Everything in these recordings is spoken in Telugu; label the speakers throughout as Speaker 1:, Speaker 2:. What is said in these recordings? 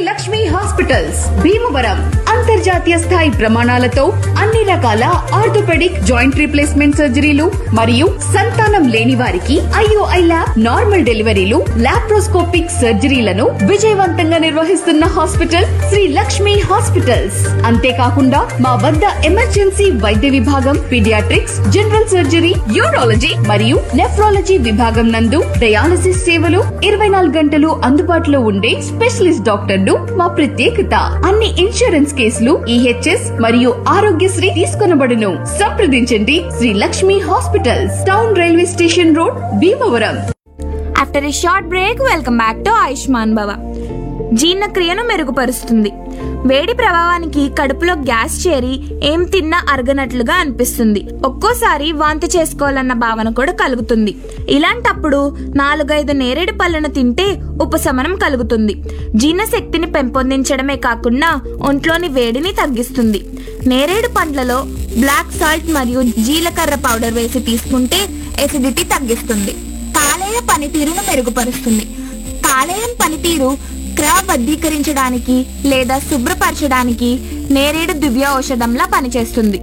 Speaker 1: లక్ష్మి హాస్పిటల్స్ భీమవరం అంతర్జాతీయ స్థాయి ప్రమాణాలతో అన్ని రకాల ఆర్థోపెడిక్ జాయింట్ రీప్లేస్మెంట్ సర్జరీలు మరియు సంతానం లేని వారికి ఐఓఐ ల్యాబ్ నార్మల్ డెలివరీలు లాప్రోస్కోపిక్ సర్జరీలను విజయవంతంగా నిర్వహిస్తున్న హాస్పిటల్ శ్రీ లక్ష్మి హాస్పిటల్స్ అంతేకాకుండా మా వద్ద ఎమర్జెన్సీ వైద్య విభాగం పీడియాట్రిక్స్ జనరల్ సర్జరీ యూరాలజీ మరియు నెఫ్రాలజీ విభాగం నందు డయాలసిస్ సేవలు ఇరవై నాలుగు గంటలు అందుబాటులో ఉండే స్పెషలిస్ట్ డాక్టర్లు మా ప్రత్యేకత అన్ని ఇన్సూరెన్స్ కేసులు ఈహెచ్ఎస్ మరియు ఆరోగ్యశ్రీ తీసుకొనబడును సంప్రదించండి Sri Lakshmi hospitals town railway station road Bhimavaram
Speaker 2: after a short break welcome back to Ayushman Bhava జీర్ణక్రియను మెరుగుపరుస్తుంది వేడి ప్రభావానికి కడుపులో గ్యాస్ చేరి ఏం తిన్నా అరగనట్లుగా అనిపిస్తుంది ఒక్కోసారి వాంతి చేసుకోవాలన్న భావన కూడా కలుగుతుంది ఇలాంటప్పుడు నాలుగైదు నేరేడు పళ్ళను తింటే ఉపశమనం కలుగుతుంది జీర్ణశక్తిని పెంపొందించడమే కాకుండా ఒంట్లోని వేడిని తగ్గిస్తుంది నేరేడు పండ్లలో బ్లాక్ సాల్ట్ మరియు జీలకర్ర పౌడర్ వేసి తీసుకుంటే ఎసిడిటీ తగ్గిస్తుంది కాలేయ పనితీరును మెరుగుపరుస్తుంది కాలేయం పనితీరు క్రమబద్ధీకరించడానికి లేదా శుభ్రపరచడానికి నేరేడు దివ్య ఔషధంలా పనిచేస్తుంది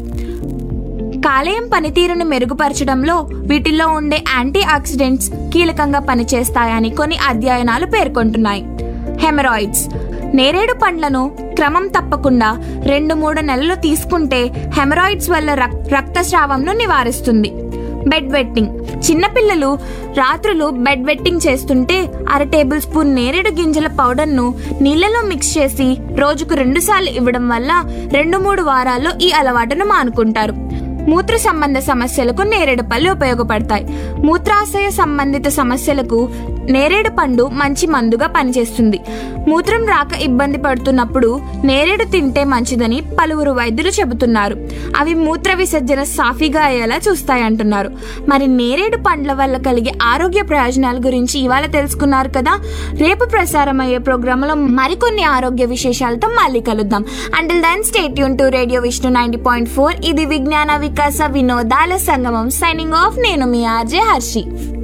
Speaker 2: కాలేయం పనితీరును మెరుగుపరచడంలో వీటిల్లో ఉండే యాంటీ ఆక్సిడెంట్స్ కీలకంగా పనిచేస్తాయని కొన్ని అధ్యయనాలు పేర్కొంటున్నాయి హెమరాయిడ్స్ నేరేడు పండ్లను క్రమం తప్పకుండా రెండు మూడు నెలలు తీసుకుంటే హెమరాయిడ్స్ వల్ల రక్- రక్తస్రావంను నివారిస్తుంది బెడ్ వెట్టింగ్ చిన్నపిల్లలు రాత్రులు బెడ్ వెట్టింగ్ చేస్తుంటే అర టేబుల్ స్పూన్ నేరేడు గింజల పౌడర్ను నీళ్ళలో మిక్స్ చేసి రోజుకు రెండు సార్లు ఇవ్వడం వల్ల రెండు మూడు వారాల్లో ఈ అలవాటును మానుకుంటారు మూత్ర సంబంధ సమస్యలకు నేరేడు పళ్ళు ఉపయోగపడతాయి మూత్రాశయ సంబంధిత సమస్యలకు నేరేడు పండు మంచి మందుగా పనిచేస్తుంది మూత్రం రాక ఇబ్బంది పడుతున్నప్పుడు నేరేడు తింటే మంచిదని పలువురు వైద్యులు చెబుతున్నారు అవి మూత్ర విసర్జన సాఫీగా అయ్యేలా చూస్తాయంటున్నారు మరి నేరేడు పండ్ల వల్ల కలిగే ఆరోగ్య ప్రయోజనాల గురించి ఇవాళ తెలుసుకున్నారు కదా రేపు ప్రసారం అయ్యే ప్రోగ్రాంలో మరికొన్ని ఆరోగ్య విశేషాలతో మళ్ళీ కలుద్దాం అంటిల్ దెన్ స్టేట్ యూన్ to radio Vishnu ninety point four ఇది విజ్ఞాన వికాస వినోదాల సంగమం సైనింగ్ ఆఫ్ నేను మీ ఆర్జే హర్షి